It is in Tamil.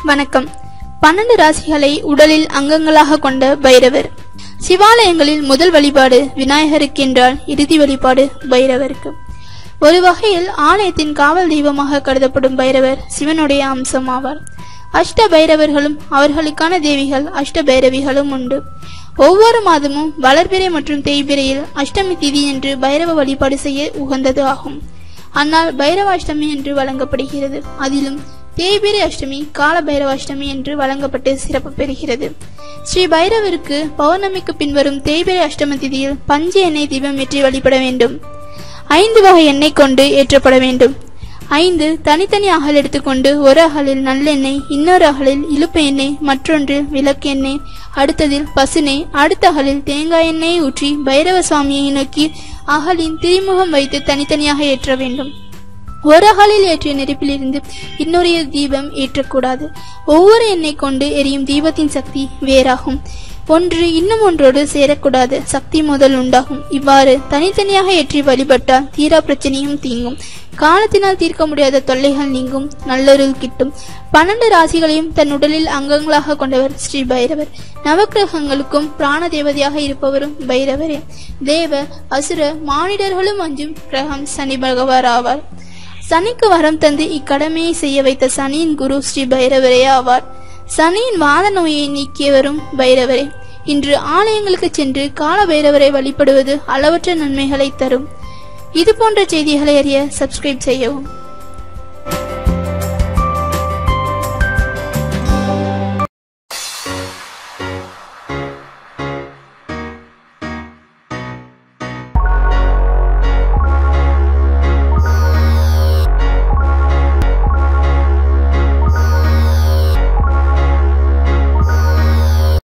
வணக்கம் பன்னெண்டு ராசிகளை உடலில் அங்கங்களாக கொண்ட பைரவர் சிவாலயங்களில் முதல் வழிபாடு விநாயகருக்கு என்றால் இறுதி வழிபாடு பைரவருக்கு ஒரு வகையில் ஆலயத்தின் காவல் தெய்வமாக கருதப்படும் பைரவர் சிவனுடைய அம்சம் ஆவார் அஷ்ட பைரவர்களும் அவர்களுக்கான தேவிகள் அஷ்ட பைரவிகளும் உண்டு ஒவ்வொரு மாதமும் வளர்பிறை மற்றும் தேய்பிறையில் அஷ்டமி திதி என்று பைரவ வழிபாடு செய்ய உகந்தது ஆகும் ஆனால் பைரவாஷ்டமி என்று வழங்கப்படுகிறது அதிலும் தேய்பிரை அஷ்டமி கால பைரவாஷ்டமி என்று வழங்கப்பட்டு சிறப்பு பெறுகிறது ஸ்ரீ பைரவருக்கு பௌர்ணமிக்கு பின்வரும் தேய்பிரை அஷ்டம திதியில் பஞ்சு எண்ணெய் தீபம் ஏற்றி வழிபட வேண்டும் ஐந்து வகை எண்ணெய் கொண்டு ஏற்றப்பட வேண்டும் ஐந்து தனித்தனி அகல் எடுத்துக்கொண்டு ஒரு அகலில் நல்லெண்ணெய் இன்னொரு அகலில் இலுப்பு எண்ணெய் மற்றொன்று விளக்கு எண்ணெய் அடுத்ததில் பசுநெய் அடுத்த அகலில் தேங்காய் எண்ணெயை ஊற்றி பைரவ சுவாமியை நோக்கி அகலின் திரிமுகம் வைத்து தனித்தனியாக ஏற்ற வேண்டும் ஒரு அகலில் ஏற்றிய நெருப்பிலிருந்து இன்னொரு தீபம் ஏற்றக்கூடாது ஒவ்வொரு எண்ணெய் கொண்டு எரியும் தீபத்தின் சக்தி வேறாகும் ஒன்று இன்னும் ஒன்றோடு சேரக்கூடாது சக்தி முதல் உண்டாகும் இவ்வாறு தனித்தனியாக ஏற்றி வழிபட்டால் தீரா பிரச்சனையும் தீங்கும் காலத்தினால் தீர்க்க முடியாத தொல்லைகள் நீங்கும் நல்லொருள் கிட்டும் பன்னெண்டு ராசிகளையும் தன் உடலில் அங்கங்களாக கொண்டவர் ஸ்ரீ பைரவர் நவக்கிரகங்களுக்கும் பிராண தேவதையாக இருப்பவரும் பைரவரே தேவ அசுர மானிடர்களும் அஞ்சும் கிரகம் சனி பகவார் ஆவார் சனிக்கு வரம் தந்து இக்கடமையை செய்ய வைத்த சனியின் குரு ஸ்ரீ பைரவரே ஆவார் சனியின் வாத நோயை நீக்கியவரும் பைரவரே இன்று ஆலயங்களுக்கு சென்று கால பைரவரை வழிபடுவது அளவற்ற நன்மைகளை தரும் இது போன்ற செய்திகளை அறிய சப்ஸ்கிரைப் செய்யவும்